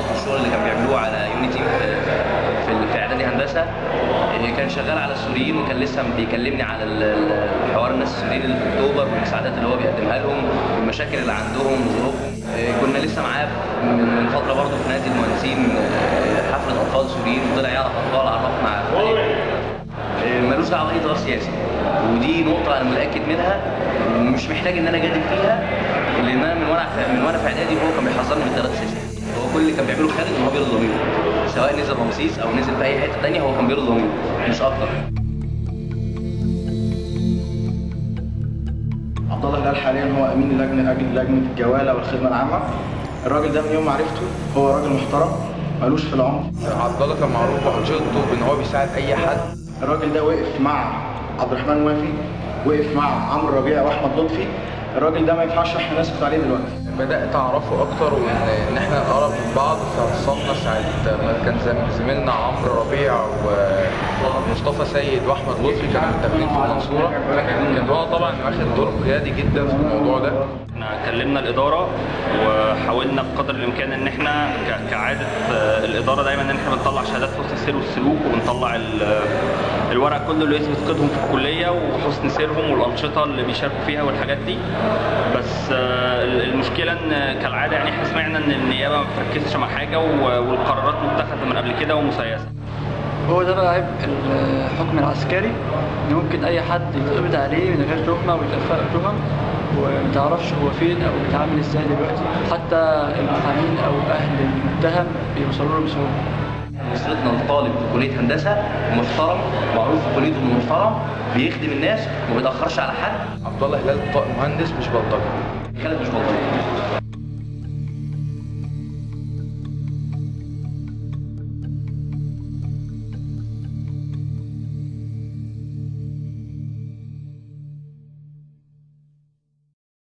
المحاضرات والشغل اللي كان بيعملوه على يونيتي في في- في اعدادي هندسه إيه، كان شغال على السوريين وكان لسه بيكلمني على ال- ال- الحوار الناس السوريين اللي في اكتوبر والمساعدات اللي هو بيقدمها لهم والمشاكل اللي عندهم وظروفهم إيه، كنا لسه معاه من من فتره برضه في نادي المهندسين إيه، حفله اطفال سوريين وطلع يعرف اطفال عرفنا على إيه، ملوش دعوه باي تيار سياسي ودي نقطه انا متاكد منها ومش محتاج ان انا اجادل فيها لان انا من وانا في- من وانا في اعدادي هو كان بيحذرني من الثلاث سياسات هو كل اللي كان بيعمله خالد ان هو بيرضي ضميره سواء نزل رمسيس او نزل في اي حته ثانيه هو كان بيرضي ضميره مش اكتر عبد الله هلال حاليا هو امين لجنه اجل لجنه الجواله والخدمه العامه الراجل ده من يوم ما عرفته هو راجل محترم ملوش في العمر عبد الله كان معروف بانشطته بان هو بيساعد اي حد الراجل ده وقف مع عبد الرحمن وافي وقف مع عمرو ربيع واحمد لطفي الراجل ده ما ينفعش احنا نسكت عليه دلوقتي بدات اعرفه اكتر وان ان احنا نقرب من بعض فوصلنا ساعه ما كان زم- زميلنا عمرو ربيع ومصطفى سيد واحمد لطفي كانوا متقابلين في المنصوره كان هو طبعا واخد دور قيادي جدا في الموضوع ده احنا كلمنا الاداره وحاولنا بقدر الامكان ان احنا ك- كعاده آه، الاداره دايما ان احنا بنطلع شهادات حسن السير والسلوك وبنطلع ال- الورق كله اللي يثبت قيدهم في الكليه وحسن سيرهم والانشطه اللي بيشاركوا فيها والحاجات دي بس آه، المشكله ان كالعاده يعني احنا سمعنا ان النيابه ما بتركزش مع حاجه و- والقرارات متخذه من قبل كده ومسيسه هو ده بقى عيب الحكم العسكري ان ممكن اي حد يتقبض عليه من غير تهمه ويتلفق تهم ومتعرفش هو فين او بيتعامل ازاي دلوقتي حتى المحامين او اهل المتهم بيوصلوا له بسهوله وصلتنا لطالب في كليه هندسه محترم معروف في كليته انه محترم بيخدم الناس وما بيتاخرش على حد عبد الله هلال ط- مهندس مش بلطجي خالد مش بلطجي